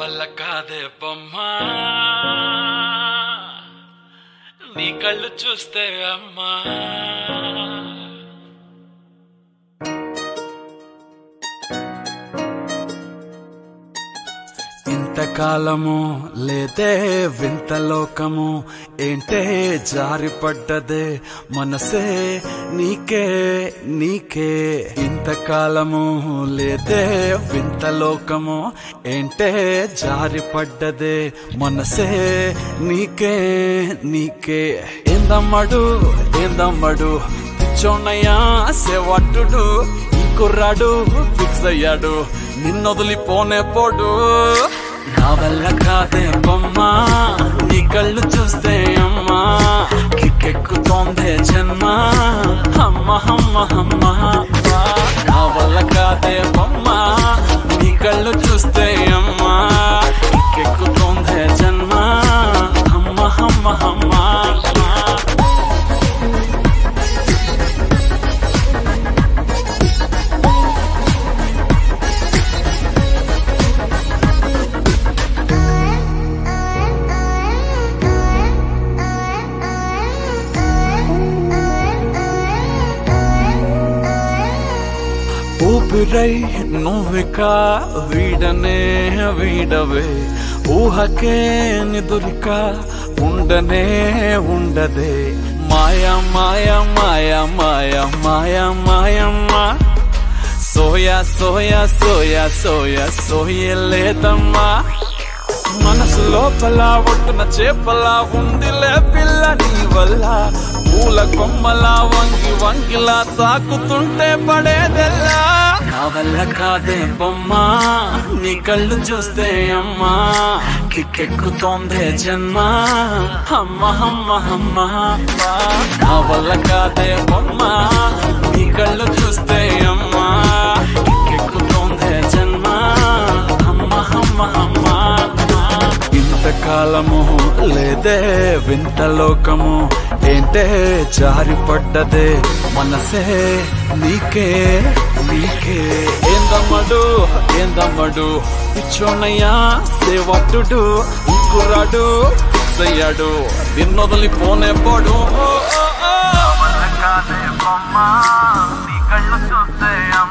వల్ల కాదే బొమ్మా నీ కళ్ళు చూస్తే అమ్మా ఇంతకాలము లేదే వింత లోకము ఏంటే జారిపడ్డదే మనసే నీకే నీకే ఇంతకాలము లేదే వింత లోకము ఏంటే జారిపడ్డదే మనసే నీకే నీకే ఏందమ్మడు ఏందమ్మడు పిచ్చోన్నయ్యా సేవట్టుడు ఈ కుర్రాడు ఫిక్స్ అయ్యాడు నిన్నొదిలిపోనే పోడు నా వల్ల కాదే బొమ్మా నీ కళ్ళు చూస్తే అమ్మా కిక్కెక్కుతోందే జన్మ అమ్మ అమ్మ అమ్మ నా వల్ల కాదే బొమ్మా నీ కళ్ళు చూస్తే అమ్మా కిక్కెక్కుతోందే జన్మ అమ్మ అమ్మ అమ్మ ఊపిరై నువ్విక వీడనే వీడవే ఊహకే నిదురిక ఉండనే ఉండదే మాయా మాయా మాయా మాయా మాయా మాయమ్మా సోయా సోయా సోయా సోయా సోయే లేదమ్మా మనసు లోపల ఒట్టున చేపలా ఉందిలే పిల్ల నీ వల్ల పూల కొమ్మలా వంగి వంగిలా తాకుతుంటే పడేదెల్లా నా వల్ల కాదే బొమ్మా నీ కళ్ళు చూస్తే అమ్మా కిక్కెక్కుతోందే జన్మ అమ్మ అమ్మ అమ్మ నా వల్ల కాదే బొమ్మా నీ కళ్ళు చూస్తే అమ్మా కిక్కెక్కుతోందే జన్మ అమ్మ అమ్మ అమ్మ ఇంతకాలము లేదే వింత లోకము ఏంటే జారిపడ్డదే మనసే నీకే నీకే ఏందమ్మడు ఏందమ్మడు పిచ్చోనయ్యా సేవట్టుడు కుర్రాడు ఫిక్స్ అయ్యాడు నిన్నొదిలిపోనే పోడు కాదే బొమ్మ నీ కళ్ళు చూస్తే అమ్మ